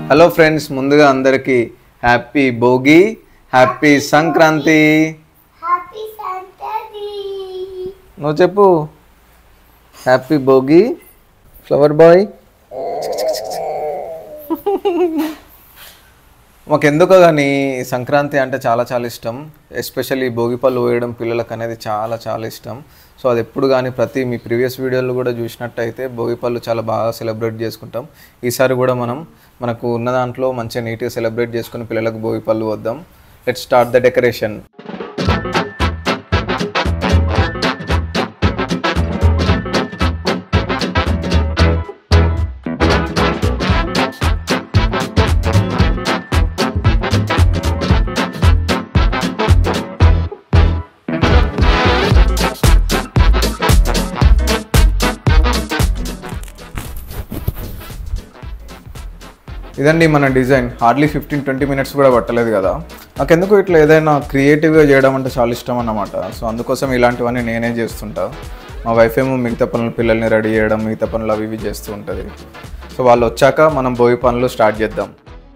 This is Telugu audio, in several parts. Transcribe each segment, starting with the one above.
హలో ఫ్రెండ్స్ ముందుగా అందరికీ happy Bhogi happy Sankranti happy సంతది నువ్వు చెప్పు హ్యాపీ భోగి ఫ్లవర్ బాయ్ మాకు ఎందుకో కానీ సంక్రాంతి అంటే చాలా చాలా ఇష్టం ఎస్పెషల్లీ భోగిపళ్ళు వేయడం పిల్లలకు అనేది చాలా చాలా ఇష్టం సో అది ఎప్పుడు కానీ ప్రతి మీ ప్రీవియస్ వీడియోలు కూడా చూసినట్టయితే భోగిపళ్ళు చాలా బాగా సెలబ్రేట్ చేసుకుంటాం ఈసారి కూడా మనం మనకు ఉన్న దాంట్లో మంచిగా నీట్గా సెలబ్రేట్ చేసుకుని పిల్లలకు భోగిపళ్ళు వద్దాం లెట్ స్టార్ట్ ద డెకరేషన్ ఇదండి మన design hardly fifteen twenty minutes కూడా పట్టలేదు కదా నాకెందుకు ఇట్లా ఏదైనా క్రియేటివ్గా చేయడం అంటే చాలా ఇష్టం అన్నమాట సో అందుకోసం ఇలాంటివన్నీ నేనే చేస్తుంటా మా వైఫ్ ఏమో మిగతా పనులు పిల్లల్ని రెడీ చేయడం మిగతా పనులు అవి ఇవి చేస్తూ ఉంటుంది సో వాళ్ళు వచ్చాక మనం భోగి పనులు స్టార్ట్ చేద్దాం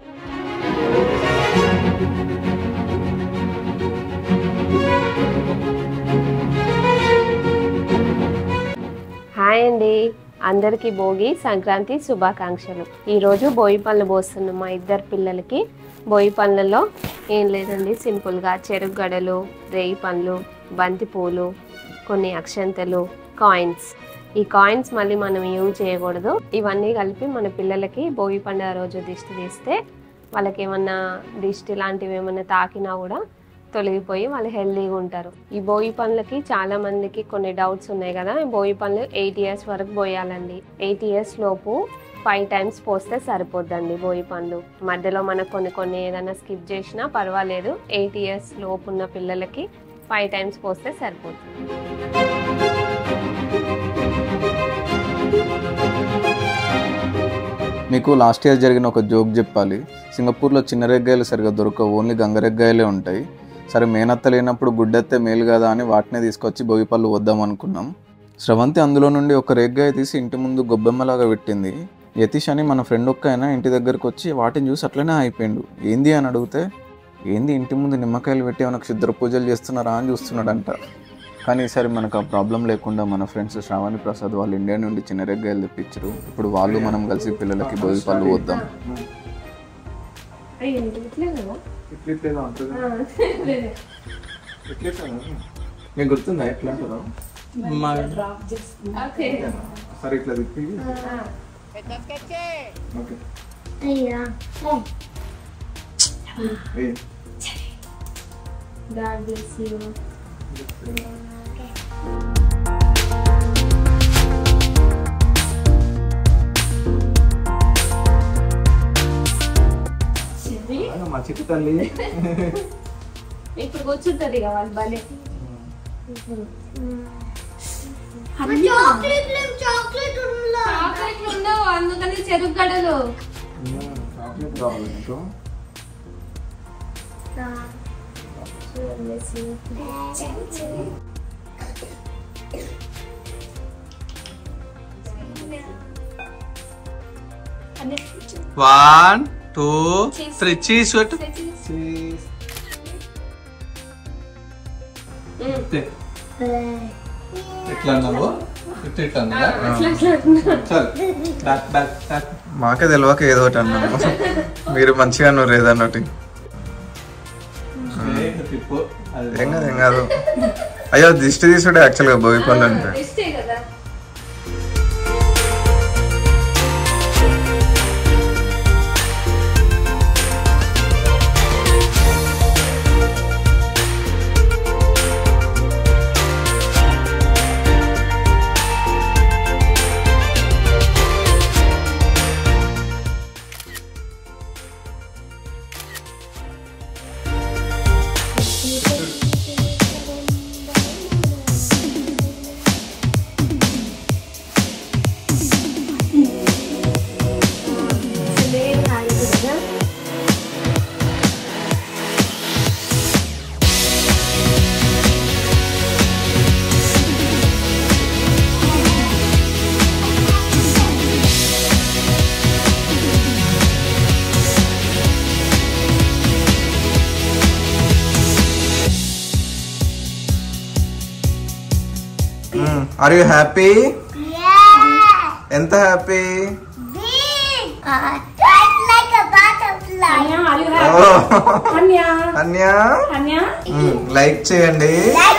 హాయ్ అండి అందరికీ భోగి సంక్రాంతి శుభాకాంక్షలు ఈరోజు భోగి పళ్ళు పోస్తున్నాం మా ఇద్దరు పిల్లలకి భోగి పళ్ళలో ఏం లేదండి సింపుల్గా చెరుకు గడలు రేయి పండ్లు బంతి పూలు కొన్ని అక్షంతలు కాయిన్స్ ఈ కాయిన్స్ మళ్ళీ మనం యూజ్ చేయకూడదు ఇవన్నీ కలిపి మన పిల్లలకి భోగి పండుగ రోజు దిష్టి తీస్తే వాళ్ళకి ఏమన్నా దిష్టి లాంటివి ఏమన్నా తాకినా కూడా తొలగిపోయి వాళ్ళు హెల్తీగా ఉంటారు ఈ భోగి పండ్లకి చాలా మందికి కొన్ని డౌట్స్ ఉన్నాయి కదా ఈ భోగి పండ్లు ఎయిట్ ఇయర్స్ వరకు పోయాలండి ఎయిట్ ఇయర్స్ లోపు ఫైవ్ టైమ్స్ పోస్తే సరిపోద్దండి భోగి పండ్లు మధ్యలో మనకు కొన్ని కొన్ని ఏదైనా స్కిప్ చేసినా పర్వాలేదు ఎయిట్ ఇయర్స్ లోపు ఉన్న పిల్లలకి ఫైవ్ టైమ్స్ పోస్తే సరిపోతుంది మీకు లాస్ట్ ఇయర్ జరిగిన ఒక జోక్ చెప్పాలి సింగపూర్లో చిన్న రెగ్గాయలు సరిగా దొరకవు ఓన్లీ గంగరెగ్గాయలే ఉంటాయి సరే మేనత్త లేనప్పుడు గుడ్డెత్తే మేలు కదా అని వాటినే తీసుకొచ్చి భోగిపళ్ళు వద్దాం అనుకున్నాం స్రవంతి అందులో నుండి ఒక రేగ్గాయ తీసి ఇంటి ముందు గొబ్బెమ్మలాగా పెట్టింది యతీష్ అని మన ఫ్రెండ్ ఒక్క అయినా ఇంటి దగ్గరకు వచ్చి వాటిని చూసి అట్లనే అయిపోయిండు ఏంది అని అడిగితే ఏంది ఇంటి ముందు నిమ్మకాయలు పెట్టి ఏమైనా క్షుద్ర పూజలు చేస్తున్నారా అని చూస్తున్నాడంట కానీ ఈసారి మనకు ఆ ప్రాబ్లం లేకుండా మన ఫ్రెండ్స్ శ్రావణి ప్రసాద్ వాళ్ళు ఇండియా నుండి చిన్న రెగ్గాయలు తెప్పించారు ఇప్పుడు వాళ్ళు మనం కలిసి పిల్లలకి భోగి పళ్ళు వద్దాం మీకు గుర్తుందా ఎట్లా అంటారు సరే ఇట్లా తిప్పి ఓకే అయ్యా ఏయ్. God bless you. ఆ, మా చిట్టి తల్లి ఇప్పుడు కూర్చుంటుంది ఇక వాళ్ళు భలే చాక్లెట్ లేవు చాక్లెట్ ఉందా చాక్లెట్లు ఉండవు అందుకని చెరుకు గడలు చాక్లెట్ కావాలి నీకు వన్ టూ త్రీ చీజ్ పెట్టు చీజ్ ఎట్లా అన్నావు ఇట్లా ఇట్లా అన్నారా చల్ బ్యాక్ బ్యాక్ మాకే తెలియక ఏదో ఒకటి అన్నాము మీరు మంచిగా అన్నారు ఏదన్నా ఒకటి ఏం కాదు ఏం కాదు అయ్యో దిష్టి తీసుడే యాక్చువల్గా భోగి పళ్ళు అంటే ఇష్టే కదా ఆర్ యూ హ్యాపీ Yeah. ఎంత happy Big. Uh, right like a butterfly. Anya, are you happy? Anya, Anya Anya. Like చేయండి Like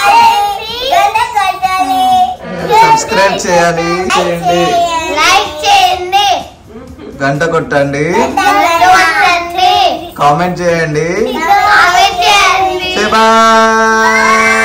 చేయండి. సబ్స్క్రైబ్ చేయాలి చేయండి లైక్ చేయండి గంట కొట్టండి కొట్టండి కామెంట్ చేయండి కామెంట్ చేయండి బాయ్